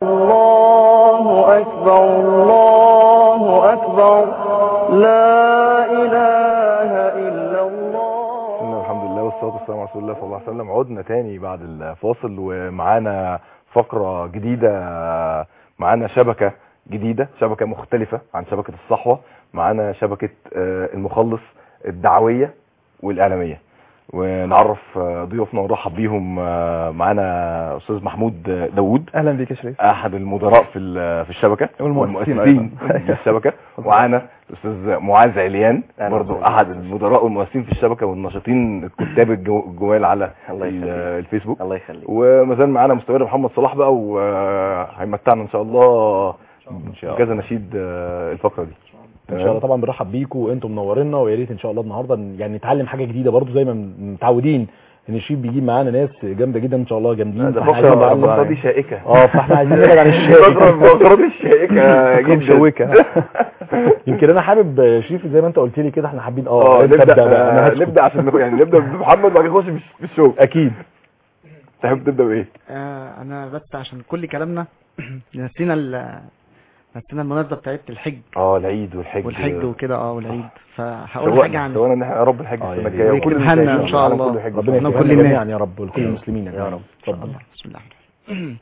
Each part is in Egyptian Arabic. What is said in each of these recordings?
الله أكبر الله أكبر لا إله إلا الله إن الحمد لله والصلاة والسلام على رسول الله صلى الله عليه وسلم عدنا تاني بعد الفاصل ومعانا فقرة جديدة معانا شبكة جديدة شبكة مختلفة عن شبكة الصحوة معانا شبكة آه، المخلص الدعوية والإعلامية ونعرف آه، ضيوفنا ونرحب بيهم آه، معانا أستاذ محمود آه، داوود اهلا بك يا شريف احد المدراء في ال- في الشبكه والمؤسسين والمؤسسين أيضاً. في الشبكه ومعانا الاستاذ معاذ عليان أهلا برضو وسهلا. احد المدراء والمؤسسين في الشبكه والناشطين الكتاب الجو- الجوال على الله ال- يخليك. الفيسبوك الله يخليك وما زال معانا مستمر محمد صلاح بقى وهيمتعنا ان شاء الله بكذا نشيد آه، الفقره دي ان شاء الله طبعا بنرحب بيكم وانتم منورينا ويا ريت ان شاء الله النهارده ن- يعني نتعلم حاجه جديده برضو زي ما متعودين ان الشريف بيجيب معانا ناس جامده جدا ان شاء الله جامدين ده فاحنا عايزين فقره نتعلم الفقره دي معاهم. شائكه اه فاحنا عايزين نبعد عن الفقره الشائك الفقره دي شائكه جدا مشوكه يمكن انا حابب آه، شريف زي ما انت قلت لي كده احنا حابين اه اه أنت نبدا ابدأ بقى انا آه، هسكت. نبدا عشان نخ- يعني نبدا بمحمد وبعد كده نخش في- في الشغل اكيد تحب تبدا بايه؟ آه انا بس عشان كل كلامنا نسينا ال نسينا المناسبه بتاعت الحج اه العيد والحج والحج وكده اه والعيد فهقول سواء حاجه عن سواء ان احنا يا رب الحج آه، السنه يعني الجايه وكل ويكتبها لنا المشاهدين إن شاء والعالم الله. كله يحج ربنا إحنا يكرمنا كل جميعا الناس. يا رب ولكل المسلمين يا رب اتفضل الله بسم الله الرحمن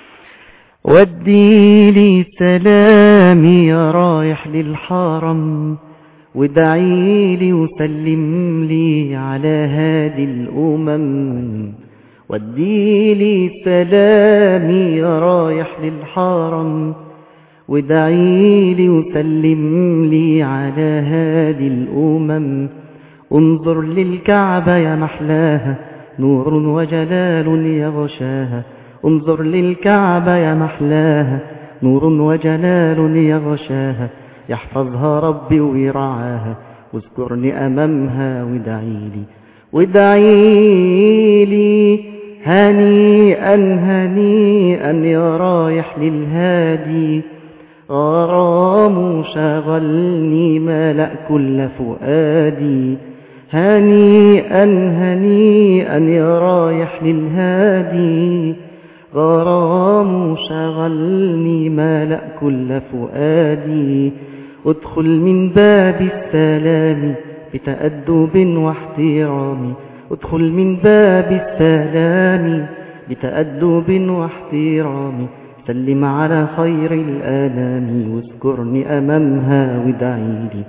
ودي لي سلامي يا رايح للحرم وادعي لي وسلم لي على هادي الأمم ودي لي سلامي يا رايح للحرم وادعي لي وسلم لي على هادي الأمم انظر للكعبة يا محلاها نور وجلال يغشاها انظر للكعبة يا محلاها نور وجلال يغشاها يحفظها ربي ويرعاها واذكرني أمامها وادعي لي وادعي لي هنيئا هنيئا يا رايح للهادي غرام شغلني ملأ كل فؤادي هنيئا هنيئا يا رايح للهادي غرام شغلني ملأ كل فؤادي ادخل من باب السلام بتأدب واحترام ادخل من باب السلام بتأدب واحترام سلم على خير الآلام واذكرني أمامها وادعي لي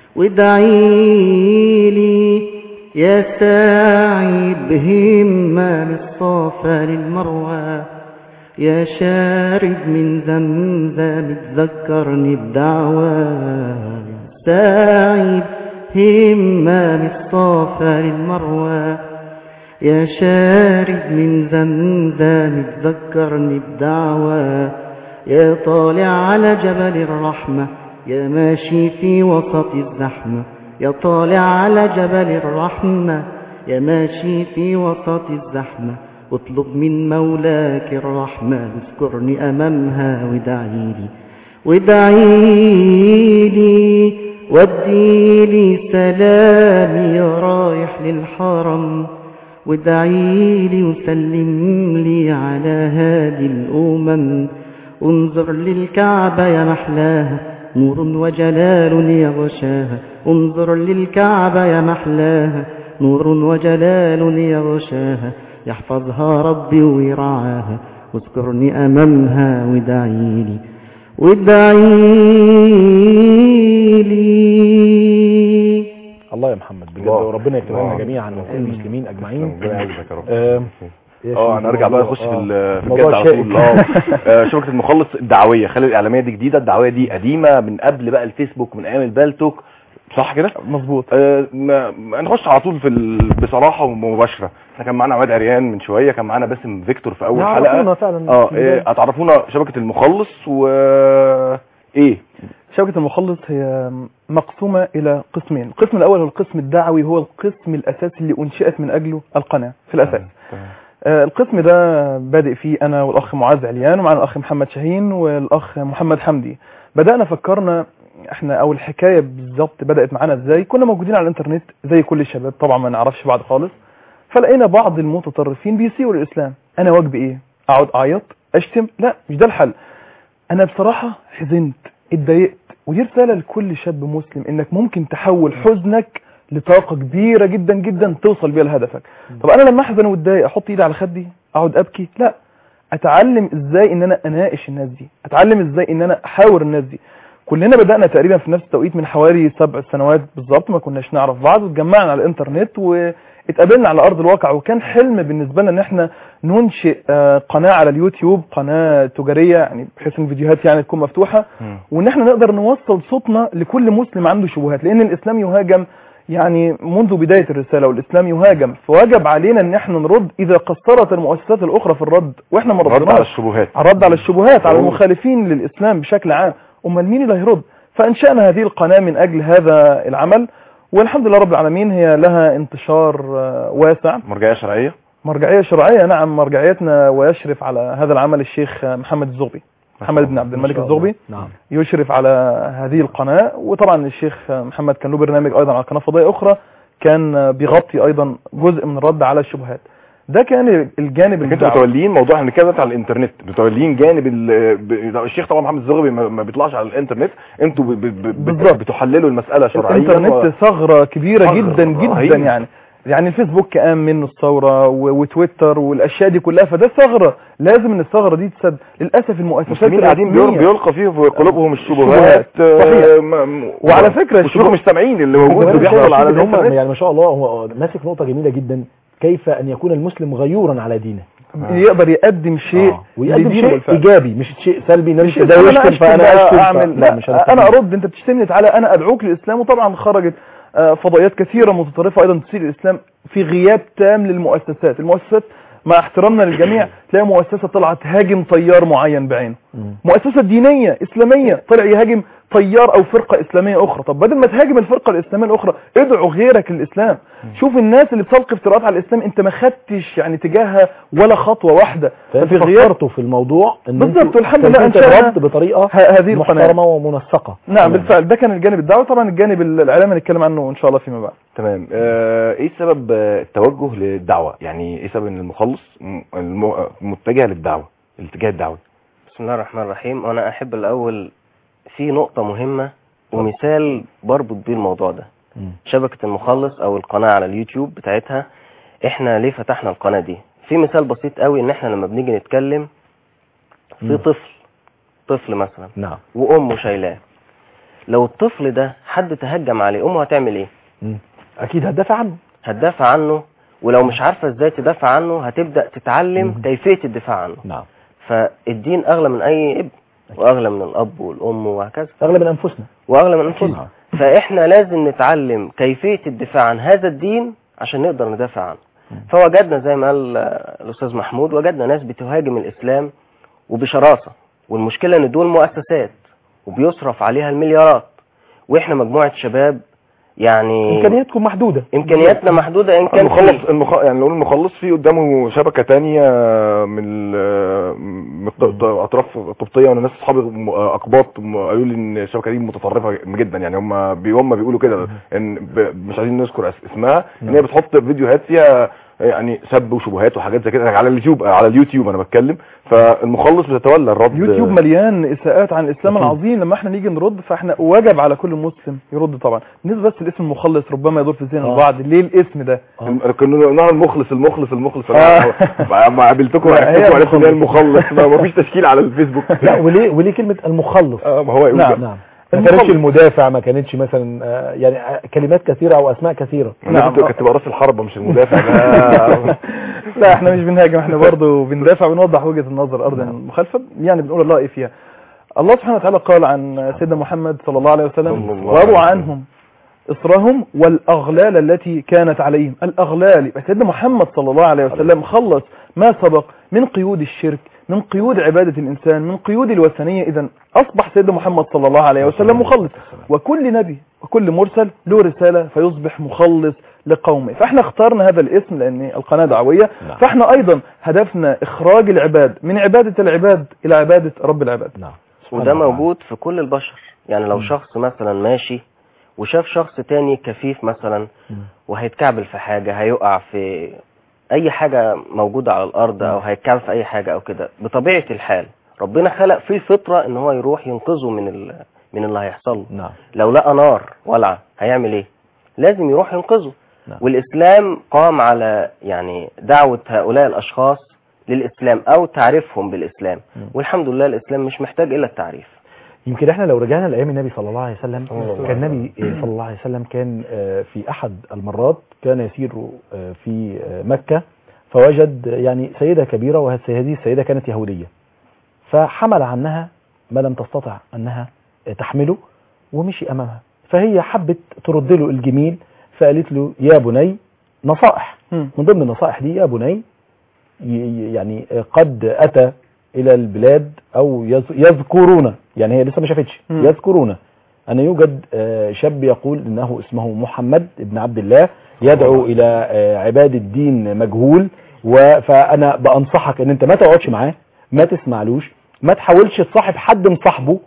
وادعي لي يا ساعي بهمة من الصفا للمروى يا شارب من زمزم تذكرني بدعوى يا ساعي بهمة من الصفا للمروى يا شارب من زمزم تذكرني بدعوى يا طالع على جبل الرحمة يا ماشي في وسط الزحمة يا طالع على جبل الرحمة يا ماشي في وسط الزحمة اطلب من مولاك الرحمة اذكرني أمامها وادعي لي وادعي لي ودي لي سلامي يا رايح للحرم وادعي لي وسلم لي على هادي الأمم انظر للكعبة يا محلاها نور وجلال يغشاها انظر للكعبة يا محلاها نور وجلال يغشاها يحفظها ربي ويرعاها واذكرني أمامها وادعي لي وادعي لي الله يا محمد بجد الله. وربنا يكتبها لنا الله. جميعا وكل المسلمين اجمعين ربنا يعزك يا رب آه، يا اه شيخ، هنرجع بقى الموضوع- نخش في آه. ال- في الموضوع الجد على شائك. طول اه آه، شبكه المخلص الدعويه خلي الاعلاميه دي جديده الدعويه دي قديمه من قبل بقى الفيسبوك من ايام البالتوك صح كده مظبوط آه، ما ما نخش على طول في ال... بصراحه ومباشره احنا كان معانا عماد عريان من شويه كان معانا باسم فيكتور في اول عرفونا حلقه فعلا اه في إيه، البداية. هتعرفونا شبكه المخلص و ايه شبكة المخلص هي مقسومة إلى قسمين القسم الأول هو القسم الدعوي هو القسم الأساسي اللي أنشئت من أجله القناة في الأساس آه، القسم ده بادئ فيه أنا والأخ معاذ عليان ومعنا الأخ محمد شاهين والأخ محمد حمدي بدأنا فكرنا احنا أول الحكاية بالظبط بدأت معانا ازاي كنا موجودين على الانترنت زي كل الشباب طبعا ما نعرفش بعض خالص فلقينا بعض المتطرفين بيسيئوا للإسلام أنا واجبي إيه أقعد أعيط اشتم لا مش ده الحل انا بصراحه حزنت اتضايقت ودي رساله لكل شاب مسلم انك ممكن تحول حزنك لطاقه كبيره جدا جدا توصل بيها لهدفك طب انا لما احزن واتضايق احط ايدي على خدي اقعد ابكي لا اتعلم ازاي ان انا اناقش الناس دي اتعلم ازاي ان انا احاور الناس دي كلنا بدأنا تقريبا في نفس التوقيت من حوالي سبع سنوات بالظبط ما كناش نعرف بعض واتجمعنا على الانترنت واتقابلنا على ارض الواقع وكان حلم بالنسبه لنا ان احنا ننشئ آه، قناه على اليوتيوب قناه تجاريه يعني بحيث ان الفيديوهات يعني تكون مفتوحه مم. وان احنا نقدر نوصل صوتنا لكل مسلم عنده شبهات لان الاسلام يهاجم يعني منذ بدايه الرساله والاسلام يهاجم فواجب علينا ان احنا نرد اذا قصرت المؤسسات الاخرى في الرد واحنا ما رد على ردناش الشبهات على الرد على الشبهات على أوه. المخالفين للإسلام بشكل عام أمال مين اللي هيرد فأنشأنا هذه القناة من أجل هذا العمل والحمد لله رب العالمين هي لها انتشار آه، واسع مرجعيه شرعيه مرجعية شرعية نعم مرجعيتنا ويشرف على هذا العمل الشيخ آه، محمد الزغبي محمد بن عبد الملك ما شاء الله. الزغبي نعم يشرف على هذه القناة وطبعا الشيخ آه، محمد كان له برنامج أيضا على قناة فضائية أخرى كان آه، بيغطي أيضا جزء من الرد على الشبهات ده كان الجانب انتوا الدعوي. متوليين موضوع احنا كده على الانترنت متوليين جانب ال... ب... الشيخ طبعا محمد الزغبي ما ما بيطلعش على الانترنت انتوا ب... ب... ب... بالظبط. بتحللوا المساله شرعيا الانترنت ثغرة كبيرة ثغرة جدا جدا رهيبة. يعني يعني الفيسبوك قام منه الثورة و- وتويتر والاشياء دي كلها فده ثغرة لازم ان الثغرة دي تسد للاسف المؤسسات المسلمين قاعدين بيل- الرسمية- بيلقى فيه في قلوبهم الشبهات. الشبهات صحيح. آه، م- م- وعلى فكرة والشيوخ الشبهات- مش سامعين اللي موجود وكمان اللي بيحصل شايف على إن هم الانترنت يعني ما شاء الله هو ماسك نقطة جميلة جدا كيف أن يكون المسلم غيورا على دينه يقدر يقدم شيء آه. ويقدم لدينه شيء بالفعل. إيجابي مش شيء سلبي مش نمشي ده أنا يشتم أشتم فأنا بقى أشتم اعمل ف- لا, مش انا هنستفيد. ارد انت بتشتمني تعالى انا ادعوك للاسلام وطبعا خرجت آه، فضائيات كثيره متطرفه ايضا تسير الاسلام في غياب تام للمؤسسات المؤسسات مع احترامنا للجميع تلاقي مؤسسه طلعت تهاجم تيار معين بعينه مم. مؤسسه دينيه اسلاميه طلع يهاجم تيار او فرقه اسلاميه اخرى طب بدل ما تهاجم الفرقه الاسلاميه الاخرى ادعو غيرك للاسلام شوف الناس اللي بتلقي افتراءات على الاسلام انت ما خدتش يعني تجاهها ولا خطوه واحده فأنت ففي غياب فكرتوا في الموضوع ان بالظبط، انتوا والحمد لله تنفيذ أنشأنا الرد بطريقة ه- هذه القناه محترمة ومنسقة نعم بالفعل ده كان الجانب الدعوي طبعا الجانب الاعلامي هنتكلم عنه ان شاء الله فيما بعد تمام آه، ايه سبب آه، التوجه للدعوه يعني ايه سبب ان المخلص م- الم- متجه للدعوه الاتجاه الدعوي بسم الله الرحمن الرحيم وانا احب الاول في نقطة مهمة ومثال بربط بيه الموضوع ده مم. شبكة المخلص او القناة على اليوتيوب بتاعتها احنا ليه فتحنا القناة دي في مثال بسيط قوي ان احنا لما بنيجي نتكلم في مم. طفل طفل مثلا نعم وامه شايلاه لو الطفل ده حد تهجم عليه امه هتعمل ايه مم. اكيد هتدافع عنه هتدافع عنه ولو مش عارفة ازاي تدافع عنه هتبدأ تتعلم مم. كيفية الدفاع عنه نعم فالدين اغلى من اي ابن واغلى من الاب والام وهكذا اغلب من انفسنا واغلى من انفسنا فاحنا لازم نتعلم كيفية الدفاع عن هذا الدين عشان نقدر ندافع عنه فوجدنا زي ما قال آه، الاستاذ محمود وجدنا ناس بتهاجم الاسلام وبشراسة والمشكلة ان دول مؤسسات وبيصرف عليها المليارات واحنا مجموعة شباب يعني امكانياتكم محدودة امكانياتنا محدودة ان كان المخلص في- المخ... يعني نقول المخلص فيه قدامه شبكه تانية من ال... من الط- اطراف قبطيه وانا ناس اصحابي م- اقباط م- قالوا لي ان الشبكه دي متطرفه جدا يعني هم بي... هم بيقولوا كده ان ب... مش عايزين نذكر اس- اسمها ان هي بتحط فيديوهات فيها يعني سب وشبهات وحاجات زي كده على اليوتيوب على اليوتيوب انا بتكلم فالمخلص بيتولى الرد اليوتيوب مليان اساءات عن الاسلام العظيم لما احنا نيجي نرد فاحنا واجب على كل مسلم يرد طبعا بالنسبه بس الاسم المخلص ربما يدور في ذهن آه. البعض ليه الاسم ده الم- كانوا نهى المخلص المخلص المخلص آه. أنا ما قابلتكم هي عرفتكم عرفت ان هي المخلص. المخلص ما فيش تشكيل على الفيسبوك لا وليه وليه كلمة المخلص اه ما هو يقول نعم. كده. نعم ما المخلص. كانتش المدافع ما كانتش مثلا آه، يعني آه، كلمات كثيرة او اسماء كثيرة نعم نعم. كانت تبقى راس الحربه مش المدافع لا لا احنا مش بنهاجم احنا برضه بندافع بنوضح وجهه النظر ارضا المخالفه يعني بنقول الراي فيها الله سبحانه وتعالى قال عن سيدنا محمد صلى الله عليه صلى وسلم الله وابوا عليه عنهم إصرهم والأغلال التي كانت عليهم الأغلال يبقى سيدنا محمد صلى الله عليه وسلم خلص ما سبق من قيود الشرك من قيود عبادة الإنسان من قيود الوثنية إذا أصبح سيدنا محمد صلى الله عليه وسلم مخلص وكل نبي وكل مرسل له رسالة فيصبح مخلص لقومه فاحنا اخترنا هذا الاسم لأن القناة دعوية نعم. فاحنا أيضا هدفنا إخراج العباد من عبادة العباد إلى عبادة رب العباد نعم وده موجود في كل البشر يعني لو شخص مثلا ماشي وشاف شخص تاني كفيف مثلا مم. وهيتكعبل في حاجة هيقع في اي حاجه موجوده على الارض او هيتكعب في اي حاجه او كده بطبيعه الحال ربنا خلق فيه فطره ان هو يروح ينقذه من ال... من اللي هيحصل له نعم لو لقى نار ولعه هيعمل ايه لازم يروح ينقذه نعم. والاسلام قام على يعني دعوه هؤلاء الاشخاص للاسلام او تعريفهم بالاسلام مم. والحمد لله الاسلام مش محتاج الى التعريف يمكن احنا لو رجعنا لايام النبي صلى الله عليه وسلم الله كان النبي صلى الله عليه وسلم كان آه، في احد المرات كان يسير آه، في آه، مكه فوجد يعني سيده كبيره وهذه السيده كانت يهوديه فحمل عنها ما لم تستطع انها تحمله ومشي امامها فهي حبت ترد له الجميل فقالت له يا بني نصائح مم. من ضمن النصائح دي يا بني ي- يعني قد أتى إلى البلاد أو يذ- يذكرون يعني هي لسه ما شافتش مم. يذكرون أن يوجد آه، شاب يقول إنه اسمه محمد ابن عبد الله يدعو إلى آه، عبادة دين مجهول و- فأنا بأنصحك إن أنت ما تقعدش معاه ما تسمعلوش ما تحاولش تصاحب حد مصاحبه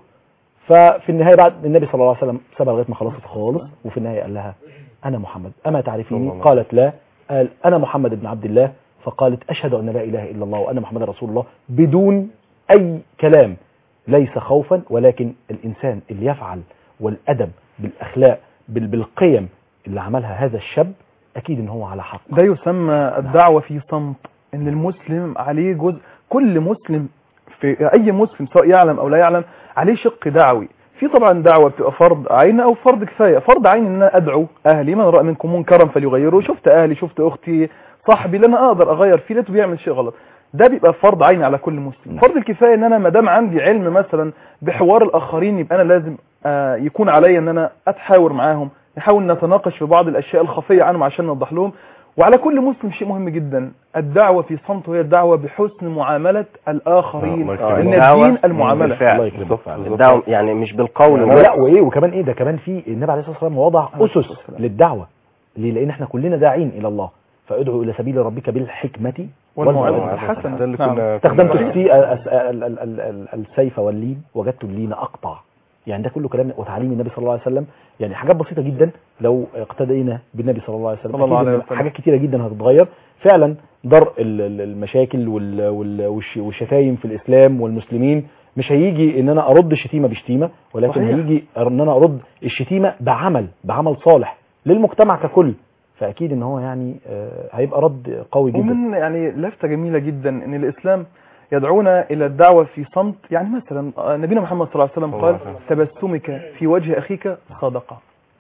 ففي النهاية بعد النبي صلى الله عليه وسلم سابها لغاية ما خلصت خالص وفي النهاية قال لها أنا محمد أما تعرفيني الله. قالت لا قال أنا محمد بن عبد الله فقالت أشهد أن لا إله إلا الله وأن محمد رسول الله بدون أي كلام ليس خوفا ولكن الإنسان اللي يفعل والأدب بالأخلاق بال- بالقيم اللي عملها هذا الشاب أكيد إن هو على حق ده يسمى الدعوة في صمت ان المسلم عليه جزء كل مسلم في اي مسلم سواء يعلم او لا يعلم عليه شق دعوي في طبعا دعوة بتبقى فرض عين او فرض كفاية فرض عين ان انا ادعو اهلي من رأى منكم منكرا فليغيره شفت اهلي شفت اختي صاحبي اللي انا اقدر اغير فيه لقيته بيعمل شيء غلط ده بيبقى فرض عين على كل مسلم فرض الكفاية ان انا ما دام عندي علم مثلا بحوار الاخرين يبقى انا لازم آه، يكون عليا ان انا اتحاور معاهم نحاول نتناقش في بعض الاشياء الخفية عنهم عشان نوضح لهم وعلى كل مسلم شيء مهم جدا الدعوة في صمت وهي الدعوة بحسن معاملة الآخرين الله آه، إن يكرمك. الدين المعاملة بالفعل. الله يكرمك بالظبط، فعلا. بالظبط. الدعوة يعني مش بالقول لا بس. وايه وكمان ايه ده كمان في النبي عليه الصلاه والسلام وضع اسس للدعوه ليه لان احنا كلنا داعين الى الله فادعو الى سبيل ربك بالحكمه والموعظة الحسنة. الحسنة ده اللي نعم. كنا استخدمت كنا- فيه ال- ال- ال- ال- ال- السيف واللين وجدت اللين اقطع يعني ده كله كلام وتعليم النبي صلى الله عليه وسلم يعني حاجات بسيطه جدا لو اقتدينا بالنبي صلى الله عليه وسلم صلى الله أكيد عليه إن وسلم. حاجات كتيره جدا هتتغير فعلا درء ال- ال- المشاكل وال- وال- والش- والشتايم في الاسلام والمسلمين مش هيجي ان انا ارد الشتيمه بشتيمه ولكن صحيح. هيجي ان انا ارد الشتيمه بعمل بعمل صالح للمجتمع ككل فاكيد ان هو يعني آه، هيبقى رد قوي جدا ومن يعني لفتة جميلة جدا ان الاسلام يدعونا الى الدعوة في صمت يعني مثلا آه، نبينا محمد صلى الله عليه وسلم الله قال عليه تبسمك في وجه اخيك صدقة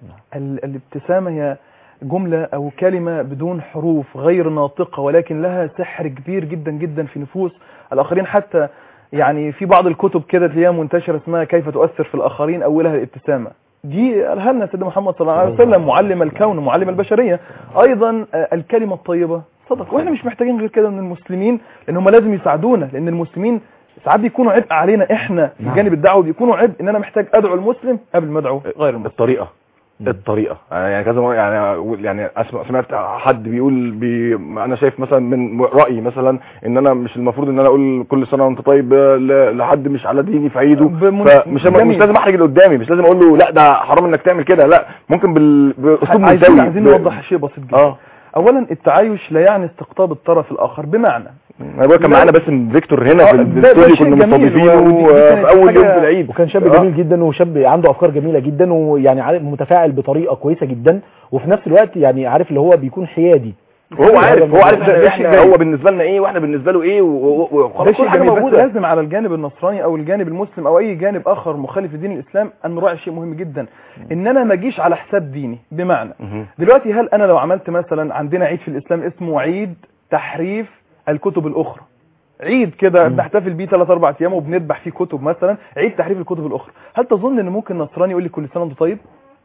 ال- الابتسامة هي جملة او كلمة بدون حروف غير ناطقة ولكن لها سحر كبير جدا جدا في نفوس الاخرين حتى يعني في بعض الكتب كده تلاقيها منتشرة اسمها كيف تؤثر في الاخرين اولها الابتسامة دي قالها لنا سيدنا محمد صلى الله عليه وسلم معلم الكون معلم البشرية ايضا آه، الكلمة الطيبة صدق واحنا مش محتاجين غير كده من المسلمين لان هم لازم يساعدونا لان المسلمين ساعات بيكونوا عبء علينا احنا في نعم. جانب الدعوه بيكونوا عبء ان انا محتاج ادعو المسلم قبل ما ادعو غير المسلم الطريقه الطريقه أنا يعني كذا مرة يعني يعني اسمع سمعت حد بيقول بي انا شايف مثلا من رايي مثلا ان انا مش المفروض ان انا اقول كل سنه وانت طيب ل- لحد مش على ديني في عيده بمن- فمش مش جميل. لازم احرج اللي قدامي مش لازم اقول له لا ده حرام انك تعمل كده لا ممكن بال... باسلوب عايزين مساوي عايزين ب- نوضح شيء بسيط جدا اه اولا التعايش لا يعني استقطاب الطرف الاخر بمعنى انا بقول كان لا. معانا باسم فيكتور هنا آه، في ده- ده الاستوديو شيء كنا جميل، مستضيفينه ودي- دي آه، كانت في اول حاجة- يوم في العيد وكان شاب آه. جميل جدا وشاب عنده افكار جميله جدا ويعني عارف متفاعل بطريقه كويسه جدا وفي نفس الوقت يعني عارف اللي هو بيكون حيادي وهو عارف هو عارف ده- ده ده احنا شيء هو جيد. بالنسبه لنا ايه واحنا بالنسبه له ايه و- و- ده وخلاص شيء كل حاجه جميل بس موجوده لازم على الجانب النصراني او الجانب المسلم او اي جانب اخر مخالف لدين الاسلام ان نراعي شيء مهم جدا ان انا ما اجيش على حساب ديني بمعنى مهم. دلوقتي هل انا لو عملت مثلا عندنا عيد في الاسلام اسمه عيد تحريف الكتب الاخرى عيد كده بنحتفل بيه 3 4 ايام وبنذبح فيه كتب مثلا عيد تحريف الكتب الاخرى هل تظن ان ممكن نصراني يقول لي كل سنه وانت طيب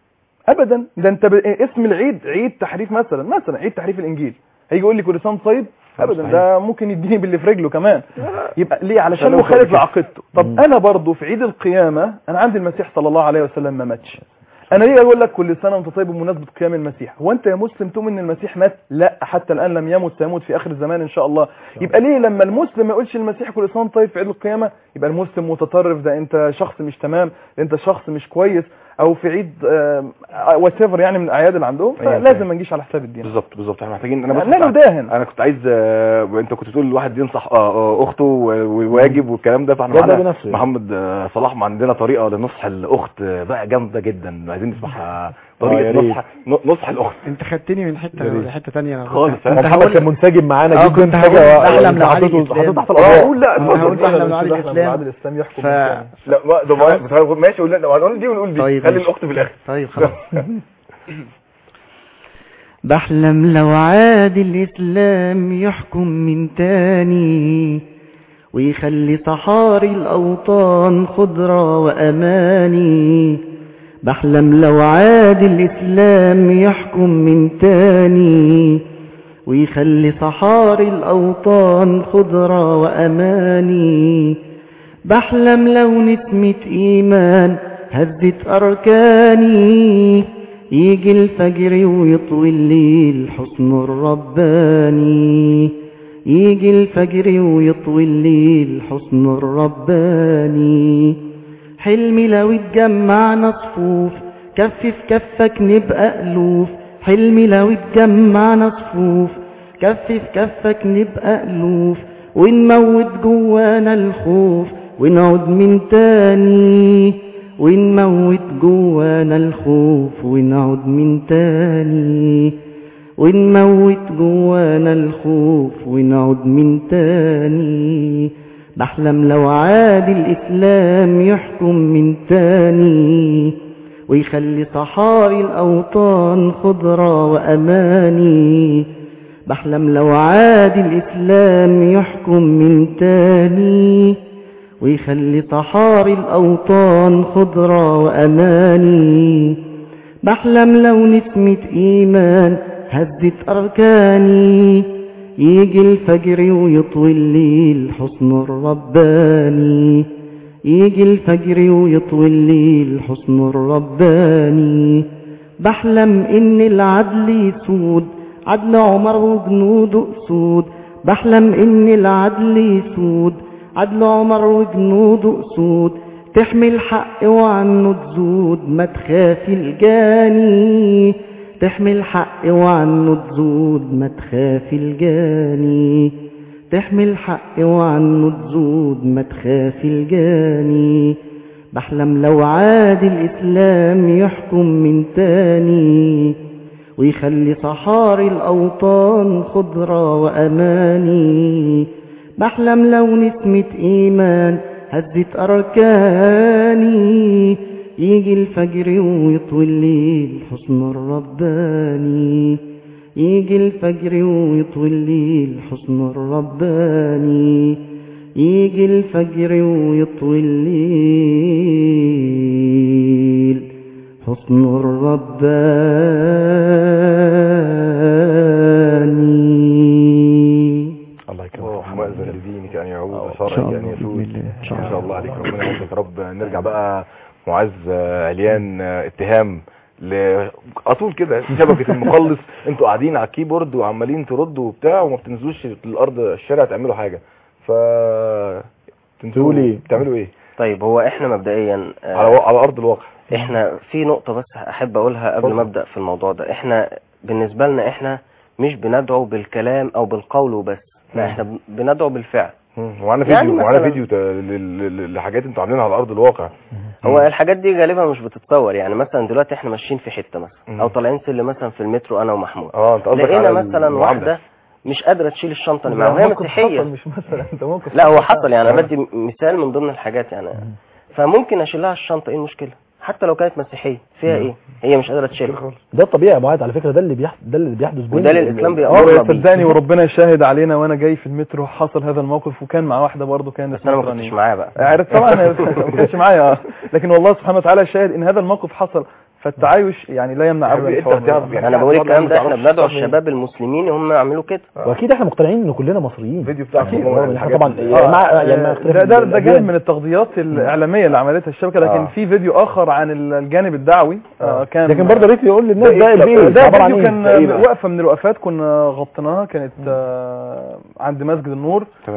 ابدا ده انت ب... اسم العيد عيد تحريف مثلا مثلا عيد تحريف الانجيل هيجي يقول لي كل سنه وانت طيب ابدا ده ممكن يديني باللي في رجله كمان يبقى ليه علشان عشان مخالف يوصل لعقيدته طب انا برضو في عيد القيامه انا عندي المسيح صلى الله عليه وسلم ما ماتش انا ليه اقول لك كل سنه وانت طيب بمناسبه قيام المسيح هو انت يا مسلم تؤمن ان المسيح مات لا حتى الان لم يمت سيموت في اخر الزمان ان شاء الله يبقى ليه لما المسلم ما يقولش المسيح كل سنه وانت طيب في عيد القيامه يبقى المسلم متطرف ده انت شخص مش تمام ده انت شخص مش كويس او في عيد وات يعني من الاعياد اللي عندهم أيوة، فلازم فاهم. ما نجيش على حساب الدين بالظبط بالظبط احنا محتاجين انا بس لا نداهن انا كنت عايز آه، انت كنت تقول الواحد ينصح آه، آه، اخته و- وواجب والكلام ده فاحنا يبدأ معانا بنفسه. محمد آه، صلاح ما عندنا طريقه لنصح الاخت آه، بقى جامده جدا عايزين نسمعها يا طريقه ريت. نصح ن- نصح الاخت انت خدتني من حته يا ريت. لحته ثانيه خالص، ها؟ كنت محمد هقول كان منسجم معانا آه، جدا كنت حاجة هقول يعني أحلم لو علي حطيته- الإسلام. حطيته تحت اه الأضواء. قول لا أنا هقول اتفضل. أحلم لو علي الإسلام. بعد الاسلام يحكم ف... بالإسلام. لا ما ده ما- ماشي قول لنا هنقول دي ونقول دي طيب، خلي ماشي. الاخت في الاخر طيب خلاص بحلم لو عاد الإسلام يحكم من تاني ويخلي صحاري الأوطان خضرة وأماني بحلم لو عاد الإسلام يحكم من تاني ويخلي صحاري الأوطان خضرة وأماني بحلم لو نسمة إيمان هزت أركاني يجي الفجر ويطوي الليل حسن الرباني يجي الفجر ويطوي الليل حسن الرباني حلمي لو اتجمعنا صفوف كف في كفك نبقى ألوف حلمي لو اتجمعنا صفوف كف في كفك نبقى ألوف ونموت جوانا الخوف ونعود من تاني ونموت جوانا الخوف ونعود من تاني ونموت جوانا الخوف ونعود من تاني بحلم لو عاد الإسلام يحكم من تاني ويخلي صحاري الأوطان خضرة وأماني بحلم لو عاد الإسلام يحكم من تاني ويخلي صحاري الأوطان خضرة وأماني بحلم لو نسمة إيمان هزت أركاني يجي الفجر ويطوي الليل حسن الرباني يجي الفجر ويطوي الليل حسن الرباني بحلم إن العدل يسود عدل عمر وجنوده أسود بحلم إن العدل يسود عدل عمر وجنوده أسود تحمي الحق وعنه تزود ما تخافي الجاني تحمي الحق وعنه تزود ما تخافي الجاني تحمي الحق وعنه تزود ما تخافي الجاني بحلم لو عاد الإسلام يحكم من تاني ويخلي صحاري الأوطان خضرة وأماني بحلم لو نسمة إيمان هزت أركاني يجي الفجر ويطوي الليل حسن الرباني يجي الفجر ويطوي الليل حسن الرباني يجي الفجر ويطوي الليل حسن الرباني الله يكرمك مؤذن لدينك ان يعود إن شرعك شاء ان الله يسود بإذن الله. إن شاء ما شاء الله عليك ربنا يعوضك يا رب نرجع بقى معاذ آه، عليان آه، اتهام ل اطول كده شبكه المخلص انتوا قاعدين على الكيبورد وعمالين تردوا وبتاع وما بتنزلوش الارض الشارع تعملوا حاجه ف تقول ايه؟ بتعملوا ايه طيب هو احنا مبدئيا آه، على و- على ارض الواقع احنا في نقطة بس احب اقولها قبل اتفضل. ما ابدأ في الموضوع ده احنا بالنسبة لنا احنا مش بندعو بالكلام او بالقول وبس لا مم. احنا ب- بندعو بالفعل مم. ومعانا يعني فيديو معانا مثلاً- فيديو ت- ل- ل- لحاجات انتوا عاملينها على ارض الواقع هو الحاجات دي غالبا مش بتتصور يعني مثلا دلوقتي احنا ماشيين في حتة مثلا مم. او طالعين سلم مثلا في المترو انا ومحمود اه انت قصدك لقينا على مثلا المعاملة. واحدة مش قادرة تشيل الشنطة اللي معاها وهي موقف مسيحية حصل مش مثلا انت موقف لا هو حصل. حصل يعني انا بدي مثال من ضمن الحاجات يعني فممكن اشيل لها الشنطة ايه المشكلة حتى لو كانت مسيحية فيها ايه هي مش قادرة تشيلها ده الطبيعي يا معاذ على فكره ده اللي بيحدث ده اللي بيحدث بين وده اللي الاسلام اه بيأمرنا بيه صدقني وربنا يشاهد علينا وانا جاي في المترو حصل هذا الموقف وكان مع واحده برضه كانت بس انا ما نصرانية. كنتش معاه بقى عارف طبعا ما كانش معايا آه. لكن والله سبحانه وتعالى شاهد ان هذا الموقف حصل فالتعايش يعني لا يمنع ابدا حبيبي، الحوار انت هتعرف ده. يعني انا بقول بعض الكلام ده الناس احنا ما تعرفش بندعو تعمل. الشباب المسلمين هم يعملوا كده واكيد احنا مقتنعين ان كلنا مصريين الفيديو بتاعك أكيد. والله رغم إن من احنا الحاجات طبعا اللي- يعني مع آه، يعني مع اختلاف ده ده, ده الأديان. جانب من التغطيات الاعلاميه اللي عملتها الشبكه لكن آه. في فيديو اخر عن ال- الجانب الدعوي آه، كان لكن برضه ريت يقول للناس ده البيت ده عباره عن فيديو ايه كان ده إيه بقى؟ وقفه من الوقفات كنا غطيناها كانت آه، عند مسجد النور تمام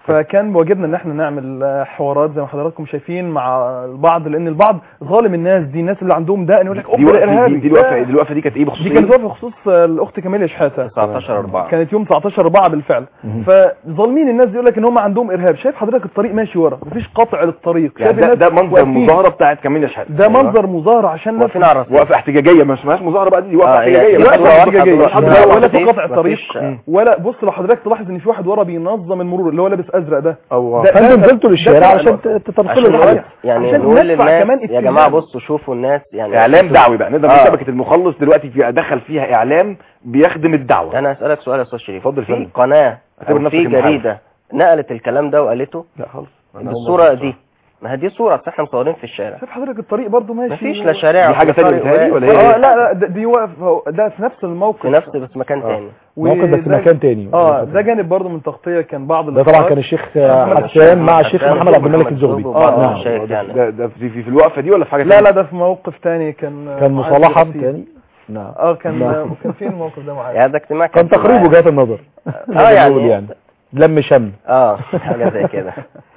فكان واجبنا ان احنا نعمل آه، حوارات زي ما حضراتكم شايفين مع البعض لان البعض ظالم الناس دي الناس اللي عندهم دقن يقول لك دي اوبا ده وقفه دي, ارهابي دي الوقفه دي الوقفه دي كانت ايه بخصوص دي إيه؟ كانت وقفه بخصوص آه، الاخت كاميليا شحاته 19 4 كانت يوم 19 4 بالفعل فظالمين الناس دي يقول لك ان هم عندهم ارهاب شايف حضرتك الطريق ماشي ورا مفيش قطع للطريق يعني شايف ده, الناس ده منظر واقفين. مظاهره بتاعت كاميليا شحاته ده منظر مظاهره عشان الناس واقفين على الرصيف وقفه احتجاجيه مش اسمهاش مظاهره بقى دي وقفه آه، هي- احتجاجيه هي بس. وقفة صورة احتجاجية. واضحة الحمد دلوقتي. لله ولا في مفيش- قطع طريق مفيش- آه. ولا بص لو حضرتك تلاحظ ان في واحد ورا بينظم المرور اللي هو لابس ازرق ده أو ده- فانتوا ده- نزلتوا ده للشارع فعلا علشان الوقت. تترسلوا عشان الحاجه نقول يعني عشان نقول ندفع للناس كمان يا اتجاه. جماعه بصوا شوفوا الناس يعني اعلام دعوي بقى نقدر آه. نقول شبكه المخلص دلوقتي في دخل فيها اعلام بيخدم الدعوه انا هسالك سؤال يا استاذ شريف اتفضل يا في فندم. قناه اعتبر او نفسك في المحاور. جريده نقلت الكلام ده وقالته لا خالص بالصوره دي ما هي دي صوره اصل احنا مصورين في الشارع شايف حضرتك الطريق برضو ماشي مفيش لا شارع دي حاجة ولا تانية طريق بتهيألي واقف. ولا إيه؟ اه لا لا ده- دي واقف هو- ده في نفس الموقف في نفس بس مكان آه. تاني موقف بس وده- مكان تاني اه ده جانب برضو من تغطيه كان بعض ده طبعا الإخوات- كان الشيخ محمد حسان مع الشيخ حسان محمد عبد الملك ومحمد الزغبي زغبي وبعض آه. المشايخ ده, يعني ده, ده في, في, في الوقفه دي ولا في حاجه لا لا تانية؟ ده في موقف تاني كان كان معاذ مصالحه بن تاني نعم اه كان نعم. كان فين الموقف ده معاذ يعني ده اجتماع كان في تقريب معايا. وجهات النظر اه يعني يعني لم شمل اه حاجه زي كده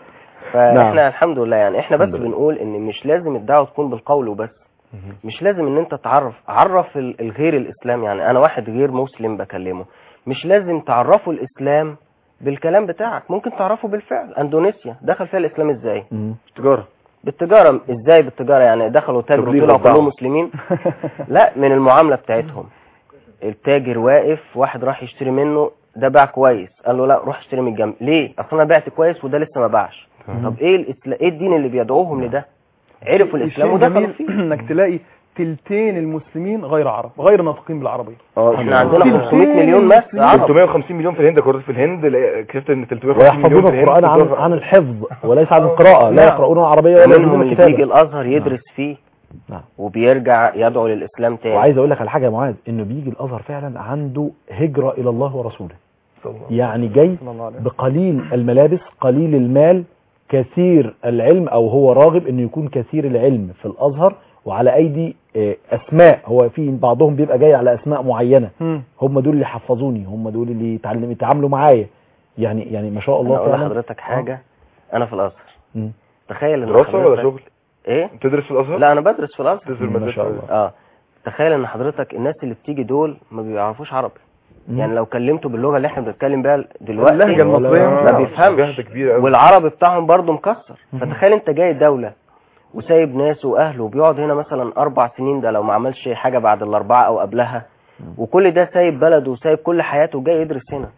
فاحنا الحمد لله يعني احنا بس الحمد لله. بنقول ان مش لازم الدعوه تكون بالقول وبس مش لازم ان انت تعرف عرف ال- الغير الاسلام يعني انا واحد غير مسلم بكلمه مش لازم تعرفه الاسلام بالكلام بتاعك ممكن تعرفه بالفعل اندونيسيا دخل فيها الاسلام ازاي تجاره بالتجاره ازاي بالتجاره يعني دخلوا تاجروا تبليغ طلعوا والدعوة. كلهم مسلمين لا من المعامله بتاعتهم التاجر واقف واحد راح يشتري منه ده باع كويس قال له لا روح اشتري من الجنب ليه اصل انا بعت كويس وده لسه ما باعش طب ايه الإسلا... ايه الدين اللي بيدعوهم لده عرفوا الاسلام الشيء ودخلوا جميل فيه انك تلاقي تلتين المسلمين غير عرب غير ناطقين بالعربيه احنا عندنا تلتين 500 مليون بس المسلمين. عرب 350 مليون في الهند كورس في الهند لا- اكتشفت ان 350 مليون ويحفظون في الهند القرآن عن بتوع- عن الحفظ وليس عن القراءة لا نعم. يقرؤون العربية ولا منهم يجيدون اللي بيجي الكتابة الازهر يدرس فيه نعم. وبيرجع يدعو للاسلام تاني وعايز اقول لك على حاجة يا معاذ انه بيجي الازهر فعلا عنده هجرة الى الله ورسوله يعني جاي صلى الله عليه وسلم. بقليل الملابس قليل المال كثير العلم او هو راغب انه يكون كثير العلم في الازهر وعلى ايدي آه، اسماء هو في بعضهم بيبقى جاي على اسماء معينة مم. هم دول اللي حفظوني هم دول اللي يتعلم يتعاملوا معايا يعني يعني ما شاء انا الله اقول فعلا لحضرتك حاجه انا في الازهر مم. تخيل ان دراسه ولا حضرتك- شغل ايه تدرس في الازهر لا انا بدرس في الازهر تدرس ما المدرسة. شاء الله. اه تخيل ان حضرتك الناس اللي بتيجي دول ما بيعرفوش عربي يعني لو كلمته باللغه اللي احنا بنتكلم بيها دلوقتي اللهجة المصرية ما آه، بيفهمش جهد كبير قوي والعربي بتاعهم برضه مكسر فتخيل انت جاي دولة وسايب ناسه واهله وبيقعد هنا مثلا اربع سنين ده لو ما عملش حاجة بعد الاربعة او قبلها وكل ده سايب بلده وسايب كل حياته وجاي يدرس هنا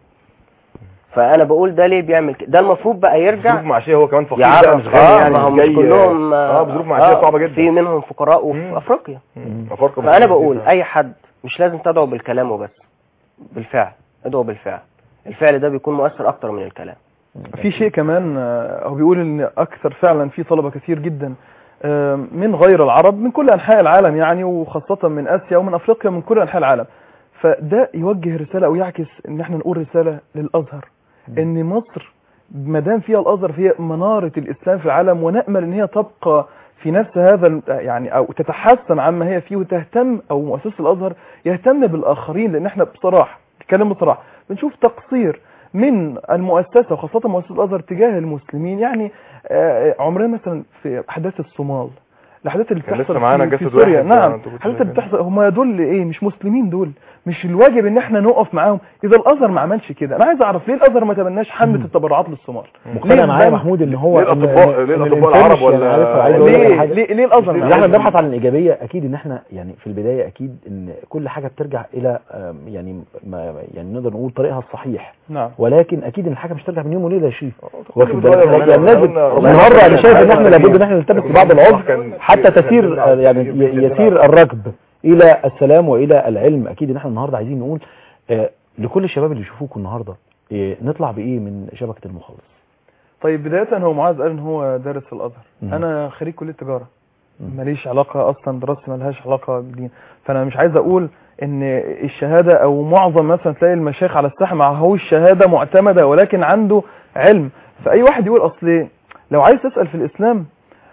فانا بقول ده ليه بيعمل كده ده المفروض بقى ظروف يرجع معاشيه هو كمان فقير بقى يعرف مش غني اه يعني ما هم مش مش جاي كلهم اه بظروف معاشيه صعبه جدا في منهم فقراء وفي مم. افريقيا مم. أفارقة فانا مسلمين بقول كتير. اي حد مش لازم تدعو بالكلام وبس بالفعل ادعو بالفعل الفعل ده بيكون مؤثر اكتر من الكلام في شيء كمان آه، هو بيقول ان اكثر فعلا في طلبه كثير جدا آه، من غير العرب من كل انحاء العالم يعني وخاصه من اسيا ومن افريقيا من كل انحاء العالم فده يوجه رساله او يعكس ان احنا نقول رساله للازهر ان مصر ما دام فيها الازهر فهي مناره الاسلام في العالم ونامل ان هي تبقى في نفس هذا ال- يعني او تتحسن عما هي فيه وتهتم او مؤسسه الازهر يهتم بالاخرين لان احنا بصراحه نتكلم بصراحه بنشوف تقصير من المؤسسه وخاصه مؤسسه الازهر تجاه المسلمين يعني آه، عمرنا مثلا في احداث الصومال الاحداث اللي كان بتحصل لسه معانا في, في جسد سوريا واحد، نعم آه، أنتوا كنتوا الاحداث اللي شايفين. بتحصل هم دول ايه مش مسلمين دول مش الواجب ان احنا نقف معاهم اذا الازهر ما عملش كده انا عايز اعرف ليه الازهر ما تبناش حمله التبرعات للصومال مقتنع ليه معايا البنك- محمود ان هو ليه إن- الأطباء- إن- ليه إن الأطباء الإنسان العرب مش- يعني ولا- عارف عايز أقول لك على ليه حاجة. ليه ليه الازهر ما اللي احنا عملش بنبحث عن الايجابيه اكيد ان احنا يعني في البدايه اكيد ان كل حاجه بترجع الى آم، يعني ما يعني نقدر نقول طريقها الصحيح نعم ولكن اكيد ان الحاجه مش ترجع من يوم وليله يا شريف كل واخد بتغير بالك ربنا- يعني لازم ربنا- النهارده انا شايف ان احنا لابد ان احنا نلتمس ربنا بعض العذر كان- حتى كان تسير بيدلنا- آه، يعني بيدلنا- يسير الركب الى السلام والى العلم اكيد ان احنا النهارده عايزين نقول آه، لكل الشباب اللي يشوفوكوا النهارده آه، نطلع بايه من شبكه المخلص طيب بداية هو معاذ قال ان هو دارس في الازهر مم. انا خريج كلية تجارة مم. ماليش علاقة اصلا دراستي مالهاش علاقة بالدين فانا مش عايز اقول ان الشهادة او معظم مثلا تلاقي المشايخ على الساحة معهوش شهادة معتمدة ولكن عنده علم فاي واحد يقول اصل لو عايز تسأل في الاسلام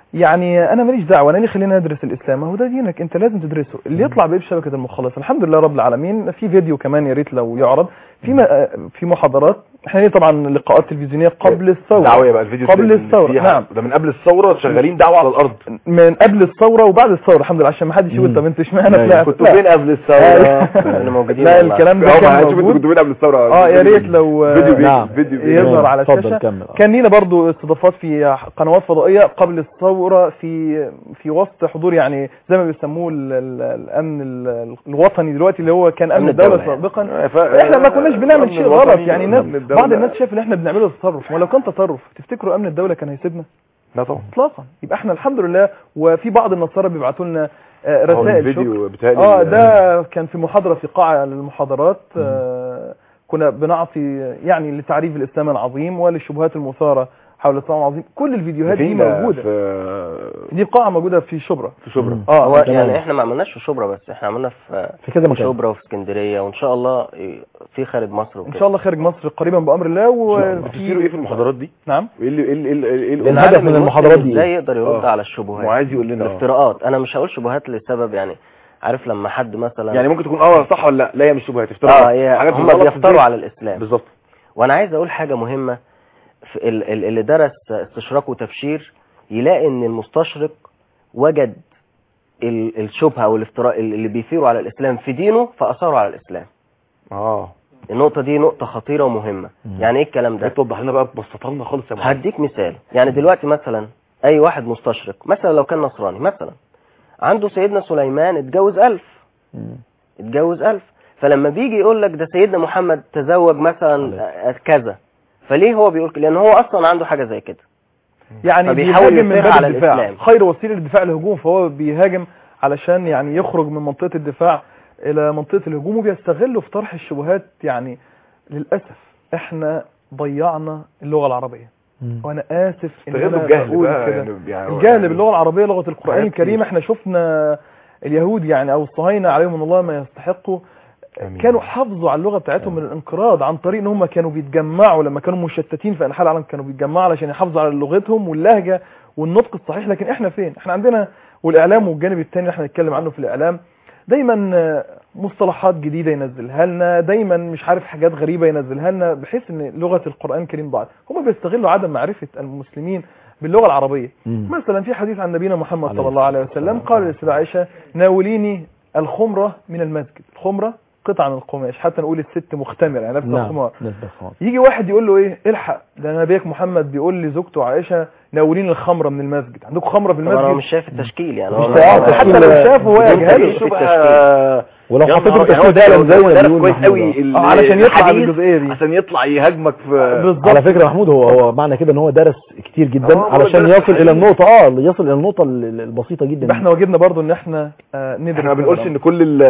يعني انا ماليش دعوه انا ليه خليني ادرس الاسلام ما هو ده دينك انت لازم تدرسه اللي يطلع بيه بشبكه المخلص الحمد لله رب العالمين في فيديو كمان يا ريت لو يعرض في م- في محاضرات احنا ليه طبعا لقاءات تلفزيونيه قبل الثوره دعوه بقى الفيديو قبل ده اللي الثورة، فيها- نعم. ده من قبل الثوره شغالين دعوه على الارض من قبل الثوره وبعد الثوره الحمد لله عشان ما حدش يقول مم. طب انتوا اشمعنى أيوة. طلعت كنتوا لا. فين قبل الثوره أيوة. كانوا موجودين لا والله. الكلام ده اه ما كان هشوف انتوا موجود كنتوا فين قبل الثوره اه يا ريت لو فيديو بيجي نعم. فيديو بيجي يظهر على اتفضل الشاشه كمل آه. كان لينا برضو استضافات في قنوات فضائيه قبل الثوره في في وسط حضور يعني زي ما بيسموه ال- ال- الامن ال- الوطني دلوقتي اللي هو كان امن أمن الدوله الدولة يعني. سابقا ف- احنا ما كناش بنعمل الأمن شيء غلط الوطني يعني الناس والأمن الدولة. بعض الناس شايف ان احنا بنعمله تصرف ولو كان تصرف تفتكروا امن الدوله كان هيسيبنا لا طبعا اطلاقا يبقى احنا الحمد لله وفي بعض النصارى بيبعتوا لنا آه، هو رسائل شكر الفيديو بتاعي اه ده كان في محاضرة في قاعة للمحاضرات آه كنا بنعطي يعني لتعريف الإسلام العظيم وللشبهات المثارة حول الإسلام العظيم كل الفيديوهات دي موجودة في دي قاعة موجودة في شبرا في شبرا مم. اه هو تمام. يعني احنا ما عملناش في شبرا بس احنا عملنا في في كذا في مكان شبرا وفي اسكندريه وان شاء الله في خارج مصر ان وكده شاء الله خارج مصر قريبا بأمر الله بتصيروا ايه في المحاضرات دي؟ نعم وايه اللي ايه اللي ايه اللي- ايه اللي- الهدف العالم من المسلم المحاضرات دي ازاي إيه؟ يقدر يرد آه. على الشبهات وعايز يقول لنا آه. الافتراءات انا مش هقول شبهات لسبب يعني عارف لما حد مثلا يعني ممكن تكون اه صح ولا لا لا هي مش شبهات اه افتراء هي حاجات هم غلط بيفتروا كتير. على الاسلام بالظبط وانا عايز اقول حاجه مهمه في ال- ال- اللي درس استشراق وتبشير يلاقي ان المستشرق وجد ال- الشبهه او الافتراء اللي بيثيروا على الاسلام في دينه فاثاروا على الاسلام اه النقطه دي نقطه خطيره ومهمه مم. يعني ايه الكلام ده ده توضح لنا بقى ببساطه لنا خالص يا معلم هديك مثال يعني دلوقتي مثلا اي واحد مستشرق مثلا لو كان نصراني مثلا عنده سيدنا سليمان اتجوز ألف مم. اتجوز ألف فلما بيجي يقول لك ده سيدنا محمد تزوج مثلا آه، كذا فليه هو بيقول كده؟ لان هو اصلا عنده حاجه زي كده يعني فبيحاول بيهاجم من يثير باب على الدفاع الإسلام. خير وسيله للدفاع الهجوم فهو بيهاجم علشان يعني يخرج من منطقه الدفاع الى منطقه الهجوم وبيستغلوا في طرح الشبهات يعني للاسف احنا ضيعنا اللغه العربيه مم. وانا اسف ان استغلوا انا الجهل بقول بقى كده يعني يعني الجهل باللغه العربيه لغه القران حاجات الكريم كتير. احنا شفنا اليهود يعني او الصهاينه عليهم الله ما يستحقوا آمين. كانوا حافظوا على اللغه بتاعتهم من الانقراض عن طريق ان هم كانوا بيتجمعوا لما كانوا مشتتين في انحاء العالم كانوا بيتجمعوا علشان يحافظوا على لغتهم واللهجه والنطق الصحيح لكن احنا فين احنا عندنا والاعلام والجانب الثاني اللي احنا نتكلم عنه في الاعلام دايما آه، مصطلحات جديده ينزلها لنا دايما مش عارف حاجات غريبه ينزلها لنا بحيث ان لغه القران الكريم ضاعت هم بيستغلوا عدم معرفه المسلمين باللغه العربيه مم. مثلا في حديث عن نبينا محمد عليه صلى الله عليه الصلاة وسلم والسلام. قال للسيدة عائشة ناوليني الخمرة من المسجد الخمرة قطعة من القماش حتى نقول الست مختمرة يعني لابسة نعم الخمار نسبة خمار يجي واحد يقول له ايه الحق ده نبيك محمد بيقول لزوجته عائشة ناوليني الخمرة من المسجد عندكم خمرة في طبعا هو المسجد مش شايف التشكيل يعني مش هو شايف ما- حتى التشكيل. لو شافه هو بدون يجهله تغيير. شبهة ولو يا حطيته نهار- في يعني هو التشكيل فعلا درس- زي هو ما درس بيقول كويس محمود قوي آه. ال- آه، علشان يطلع الحديث بالجزئية دي عشان يطلع يهاجمك في بالظبط على فكرة محمود هو هو معنى كده ان هو درس كتير جدا آه، هو علشان درس يصل الى حقيقي. النقطة اه يصل الى النقطة ال- البسيطة جدا يبقى احنا واجبنا برضو ان احنا آه ندرس احنا ما بنقولش ان كل ال-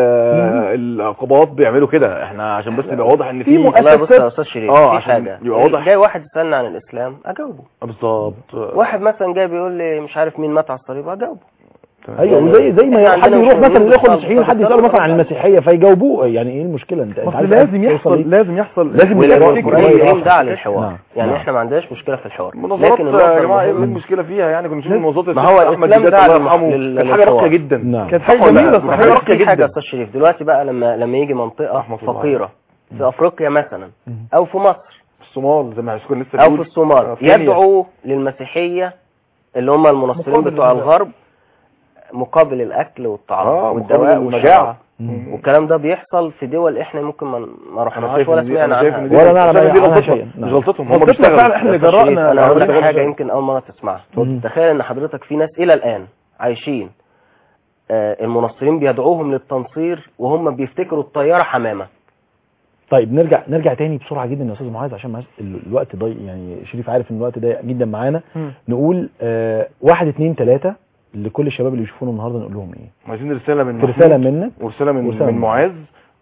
العقوبات بيعملوا كده احنا عشان بس يبقى واضح ان في في مؤ- والله بص يا أساسات- استاذ شريف آه، في عشان حاجه يبقى واضح. جاي واحد يسالني عن الاسلام اجاوبه بالظبط واحد مثلا جاي بيقول لي مش عارف مين مات على الصليب اجاوبه ايوه وزي زي ما إحنا حد عندنا يروح مش مثلا موجود الاخوه بالظبط. المسيحيين حد يساله مثلا عن المسيحيه فيجاوبوه يعني ايه المشكله انت انت اصل عايز لازم توصل يحصل إيه؟ لازم يحصل لازم ولا يبقى تفتكر القرآن إيه؟ يحصل. والقرآن داعي للحوار نعم. يعني نعم. احنا ما عندناش مشكله في الحوار مناظرات لكن يا النقطه جماعه ايه المهمة- المشكله فيها يعني كنا نشوف مناظرات ما هو الشيخ احمد الإسلام جدات ده الله يرحمه لل- كانت حاجه للحوار. راقيه جدا نعم كانت صح حاجة ولا لا؟ جميلة كانت صحيح حاجه راقيه في حاجه يا جدا استاذ شريف دلوقتي بقى لما لما يجي منطقه رحمة الله فقيره في افريقيا مثلا او في مصر الصومال زي ما كنا لسه او بنقول. في الصومال آه، كينيا. يدعو للمسيحيه اللي هم المنصرين مقابل بتوع الغذاء. الغرب مقابل الاكل والطعام اه والدواء مقابل والشراب المجاعه مم. والكلام ده بيحصل في دول احنا ممكن ما ما انا رحناش شايف ولا إن دي- سمعنا أنا شايف إن عنها دي- ولا نعلم شايف إن دي عنها غلطتهم. شيئا. مش نعم. غلطتهم هم غلطتنا بيشتغلوا فعلا احنا اللي يا أستاذ شريف، جرأنا انا اقول لك على حاجه الشغل. يمكن اول مره تسمعها مم. تخيل ان حضرتك في ناس الى الان عايشين آه، المنصرين بيدعوهم للتنصير وهم بيفتكروا الطياره حمامه طيب نرجع نرجع تاني بسرعه جدا يا استاذ معاذ عشان معلش ال- الوقت ضيق يعني شريف عارف ان الوقت ضيق جدا معانا مم. نقول آه واحد اتنين تلاته لكل الشباب اللي يشوفونا النهارده نقول لهم ايه عايزين رساله من في محمود رساله منك ورساله من ورسالة من من معاذ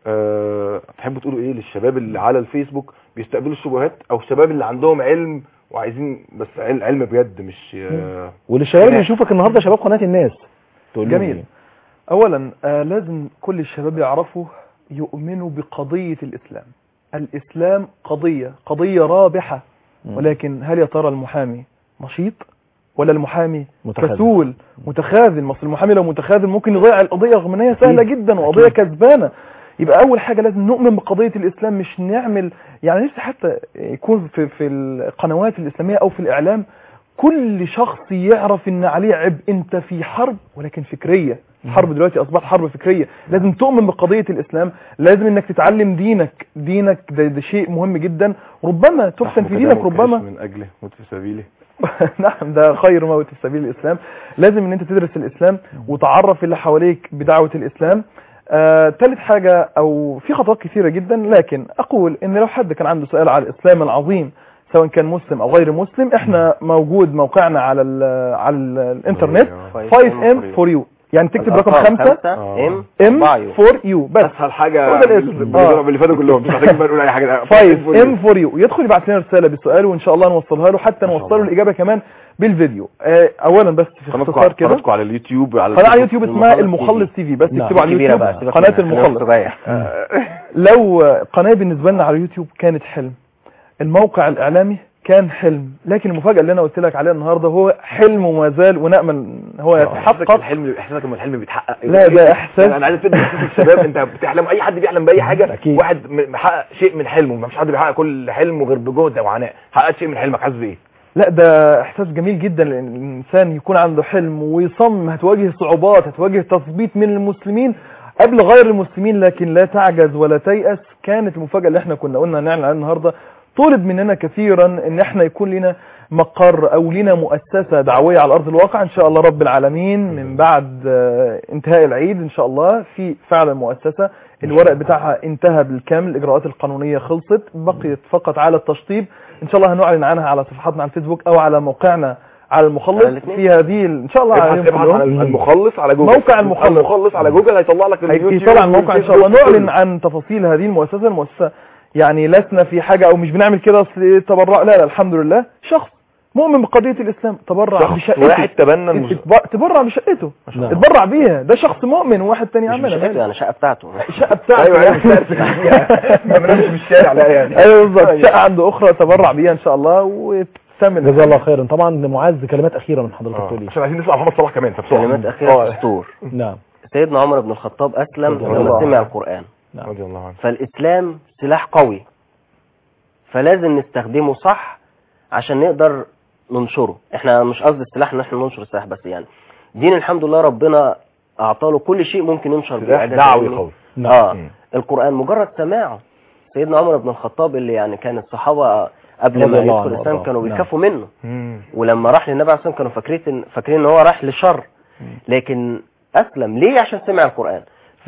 أه تحبوا تقولوا ايه للشباب اللي على الفيسبوك بيستقبلوا الشبهات او الشباب اللي عندهم علم وعايزين بس عل- علم بجد مش آه، وللشباب اللي لا. يشوفك النهارده شباب قناه الناس تقول لهم جميل. إيه؟ اولا آه لازم كل الشباب يعرفوا يؤمنوا بقضية الاسلام الاسلام قضية قضية رابحة مم. ولكن هل يا ترى المحامي نشيط ولا المحامي متخاذل. كسول متخاذل مصر المحامي لو متخاذل ممكن يضيع القضية رغم ان هي سهلة أكيد. جدا وقضية أكيد. كسبانة يبقى اول حاجه لازم نؤمن بقضيه الاسلام مش نعمل يعني نفسي حتى يكون في في القنوات الاسلاميه او في الاعلام كل شخص يعرف ان عليه عبء انت في حرب ولكن فكريه الحرب دلوقتي اصبحت حرب فكريه لازم تؤمن بقضيه الاسلام لازم انك تتعلم دينك دينك ده, ده شيء مهم جدا ربما تحسن في دينك ربما من اجله موت في سبيله نعم ده خير موت في سبيل الاسلام لازم ان انت تدرس الاسلام وتعرف اللي حواليك بدعوه الاسلام آه، ثالث حاجة او في خطوات كثيرة جدا لكن اقول ان لو حد كان عنده سؤال على الاسلام العظيم سواء كان مسلم او غير مسلم احنا موجود موقعنا على ال على ال الانترنت 5M for you يعني تكتب رقم خمسة ام M for you بس اسهل حاجه هو ده الاسم. آه. آه. اللي فاتوا كلهم مش محتاجين بقى نقول اي حاجه 5M for you يدخل يبعت لنا رسالة بالسؤال وان شاء الله نوصلها له حتى شاء نوصله الله. الاجابة كمان بالفيديو آه، اولا بس في اختصار قناتكم كده قناتكم على اليوتيوب على قناة على اليوتيوب اسمها المخلص المخلص تي في بس نعم. تكتبوا على كبيرة اليوتيوب بقى سيبك قناة منها، خلينا المخلص صغير. لو قناة بالنسبة لنا على اليوتيوب كانت حلم الموقع الإعلامي كان حلم لكن المفاجأة اللي أنا قلت لك عليها النهاردة هو حلم وما زال ونأمل إن هو احساسك يتحقق الحلم احساسك ان الحلم بيتحقق لا، ده إحساس- يعني انا عايز ادي احساس الشباب انت بتحلم اي حد بيحلم باي حاجه أكيد. واحد م- محقق شيء من حلمه ما فيش حد بيحقق كل حلمه غير بجهد او عناء حققت شيء من حلمك حاسس بايه لا ده إحساس جميل جدا لأن الإنسان يكون عنده حلم ويصمم هتواجه صعوبات هتواجه تثبيت من المسلمين قبل غير المسلمين لكن لا تعجز ولا تيأس كانت المفاجأة اللي احنا كنا قلنا نعلن عنها النهاردة طلب مننا كثيرا ان احنا يكون لنا مقر او لنا مؤسسة دعوية على ارض الواقع ان شاء الله رب العالمين من بعد آه، انتهاء العيد ان شاء الله في فعلا مؤسسة الورق بتاعها انتهى بالكامل الاجراءات القانونية خلصت بقيت فقط على التشطيب ان شاء الله هنعلن عنها على صفحاتنا على الفيسبوك او على موقعنا على المخلص على الاثنين. في هذه ال- ان شاء الله ابحث عليهم ابحث كلهم. على المخلص على جوجل موقع المخلص. المخلص على جوجل هيطلع لك اليوتيوب يطلع الموقع ان شاء الله والفيسبوك نعلن كله. عن تفاصيل هذه المؤسسه المؤسسه يعني لسنا في حاجه او مش بنعمل كده اصل تبرع لا لا الحمد لله شخص مؤمن بقضيه الاسلام تبرع شخص بشقته واحد تبنى المز- اتب- تبرع بشقته نعم. اتبرع بيها ده شخص مؤمن وواحد تاني مش عملها بشقته يعني شقة بتاعته الشقه بتاعته ايوه ايوه يعني. ما بنامش في الشارع لا يعني ايوه بالظبط شقه عنده اخرى تبرع بيها ان شاء الله وتسمن جزاه الله خيرا طبعا معاذ كلمات اخيره من حضرتك آه. تقول ايه عشان عايزين نسمع محمد صلاح كمان فبسرعه كلمات أخيرة دستور نعم سيدنا عمر بن الخطاب أسلم رضي الله لما عنه. سمع القرآن رضي الله عنه فالإسلام سلاح قوي فلازم نستخدمه صح عشان نقدر ننشره احنا مش قصد السلاح ان احنا ننشر السلاح بس يعني دين الحمد لله ربنا اعطاله كل شيء ممكن ينشر سلاح إعجاز دعوي علمي. قوي نعم. اه مم. القرآن مجرد سماعه سيدنا عمر بن الخطاب اللي يعني كان الصحابة قبل رضي ما الله يدخل عنه الإسلام وأرضاه. كانوا نعم. بيخافوا منه مم. ولما راح للنبي عليه الصلاة والسلام كانوا فاكرين فاكرين ان هو راح لشر لكن اسلم ليه عشان سمع القرآن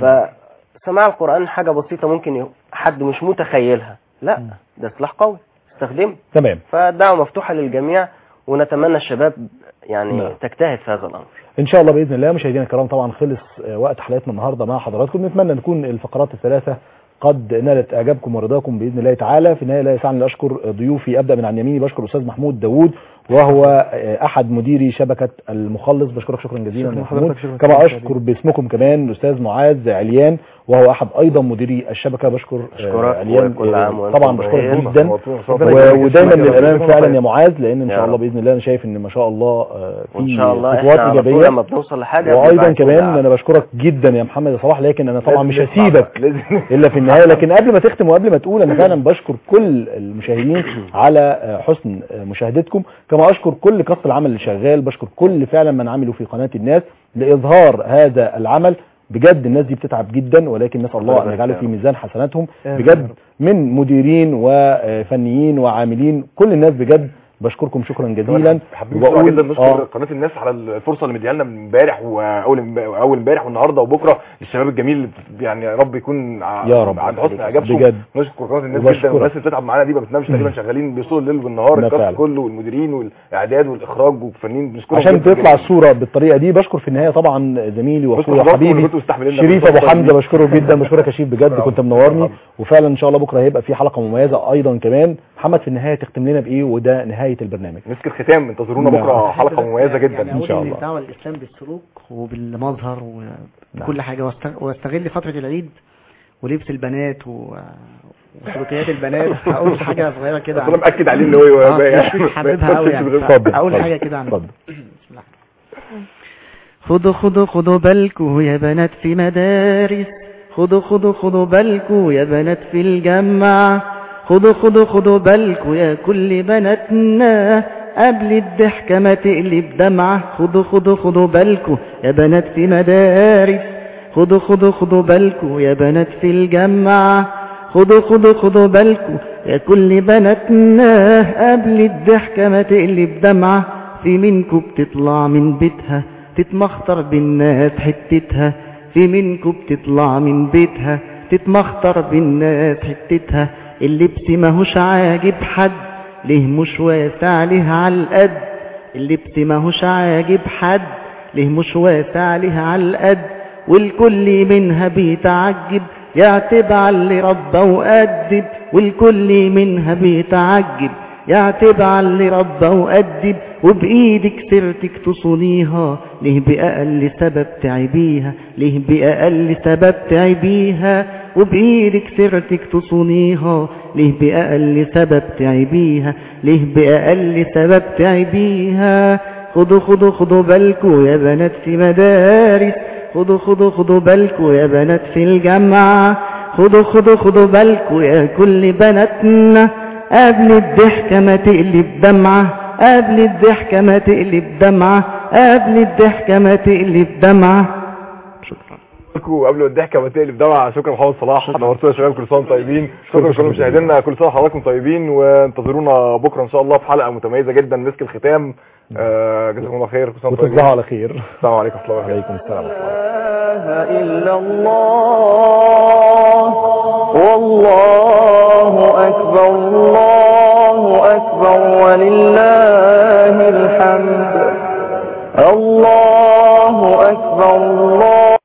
فسماع القرآن حاجة بسيطة ممكن ي- حد مش متخيلها لا ده سلاح قوي استخدمه تمام فالدعوة مفتوحة للجميع ونتمنى الشباب يعني نعم. تجتهد في هذا الأمر ان شاء الله باذن الله مشاهدينا الكرام طبعا خلص آه، وقت حلقتنا النهارده مع حضراتكم نتمنى نكون الفقرات الثلاثه قد نالت اعجابكم ورضاكم باذن الله تعالى في النهايه لا يسعني الا اشكر ضيوفي ابدا من عن يميني بشكر الاستاذ محمود داوود وهو آه، احد مديري شبكه المخلص بشكرك شكرا جزيلا شكراً يا محمود لحضرتك، شكراً كما جزيلاً. اشكر باسمكم كمان الاستاذ معاذ عليان وهو احد ايضا مديري الشبكه بشكر آه، أشكرك عليان وكل عام آه، وأنتم طبعا بشكرك بخير. جدا و- ودايما للامام فعلا يا معاذ لان ان يا شاء الله رب. باذن الله انا شايف ان ما شاء الله آه، في وإن شاء الله خطوات احنا على طول ايجابيه لما بنوصل لحاجة وايضا بنبعت كمان كده. انا بشكرك جدا يا محمد يا صلاح لكن انا طبعا مش لازم نسمع هسيبك بقى، لازم الا في النهايه لكن قبل ما تختم وقبل ما تقول انا فعلا بشكر كل المشاهدين على آه، حسن آه، مشاهدتكم كما اشكر كل كاست العمل اللي شغال بشكر كل فعلا من عملوا في قناه الناس لاظهار هذا العمل بجد الناس دي بتتعب جدا ولكن نسال الله ان يجعله في ميزان حسناتهم آمين يا بجد رب. من مديرين وفنيين وعاملين كل الناس بجد بشكركم شكرا جزيلا حابين بسرعه جدا نشكر آه، قناه الناس على الفرصه اللي مديها لنا من امبارح واول اول امبارح والنهارده وبكره الشباب الجميل اللي بت- يعني يا رب يكون ع- يا رب. عند حسن اعجابكم بجد. نشكر قناه الناس وبشكرك. جدا والناس اللي بتتعب معانا دي ما بتنامش تقريبا شغالين بيوصلوا الليل والنهار لا الكاست فعلا. كله والمديرين والاعداد والاخراج والفنانين بنشكرهم عشان جداً تطلع جداً. الصوره بالطريقه دي بشكر في النهايه طبعا زميلي بشكر واخويا حضراتكم اللي وحبيبي كنتوا مستحملين شريف ابو حمزه بشكره جدا بشكرك يا شريف بجد شكراً. كنت منورني شكراً. وفعلا ان شاء الله بكره هيبقى في حلقه مميزه ايضا كمان محمد في النهايه تختم لنا بايه وده نهايه البرنامج مسك الختام انتظرونا نعم. بكره حلقه مميزه يعني جدا إن أقول شاء إن الله. الدعوة الإسلام بالسلوك وبالمظهر نعم. وكل حاجة واست- واستغل فترة العيد ولبس البنات و... وسلوكيات البنات هقول حاجة صغيرة كده بس انا عن- مأكد عليه ان هو آه، يعني مش حاببها قوي يعني اتفضل، اقول اتفضل، حاجه كده عن اتفضل. بسم الله خدوا خدوا خدوا بالكوا يا بنات في مدارس خدوا خدوا خدوا بالكوا يا بنات في الجامعة خدوا خدوا خدوا بالكوا يا كل بناتنا قبل الضحكة ما تقلب دمعة خدوا خدوا خدوا بالكوا يا بنات في مدارس خدوا خدوا خدوا بالكوا يا بنات في الجامعة خدوا خدوا خدوا بالكوا يا كل بناتنا قبل الضحكة ما تقلب دمعة في منكم بتطلع من بيتها تتمخطر بالناس حتتها في منكم بتطلع من بيتها تتمخطر بالناس حتتها اللبس ماهوش عاجب حد ليه مش واسع ليه على القد اللبس ماهوش عاجب حد ليه مش واسع ليه على القد والكل منها بيتعجب يعتب على اللي ربى وأدب والكل منها بيتعجب يعتب على اللي ربى وأدب وبإيدك سرتك تصونيها ليه بأقل سبب تعبيها ليه بأقل سبب تعبيها وبإيدك سرتك تصونيها ليه بأقل سبب تعبيها ليه بأقل سبب تعبيها خدوا خدوا خدوا بالكوا يا بنات في مدارس خدوا خدوا خدوا بالكوا يا بنات في الجامعة خدوا خدوا خدوا بالكوا يا كل بناتنا قبل الضحكة ما تقلب دمعة قبل الضحكة ما تقلب دمعة قبل الضحكة ما تقلب دمعة شكرا لكم قبل الضحكه ما تقلب دمعة شكرا محمد صلاح نورتونا يا شباب كل سنه وانتم طيبين شكرا لكل مشاهدينا كل سنه وحضراتكم طيبين وانتظرونا بكره ان شاء الله في حلقه متميزه جدا مسك الختام آه، جزاكم الله خير كل سنه وانتم طيبين وتصبحوا على خير السلام عليكم ورحمه الله وبركاته عليكم السلام ورحمة الله إله إلا الله والله أكبر الله أكبر ولله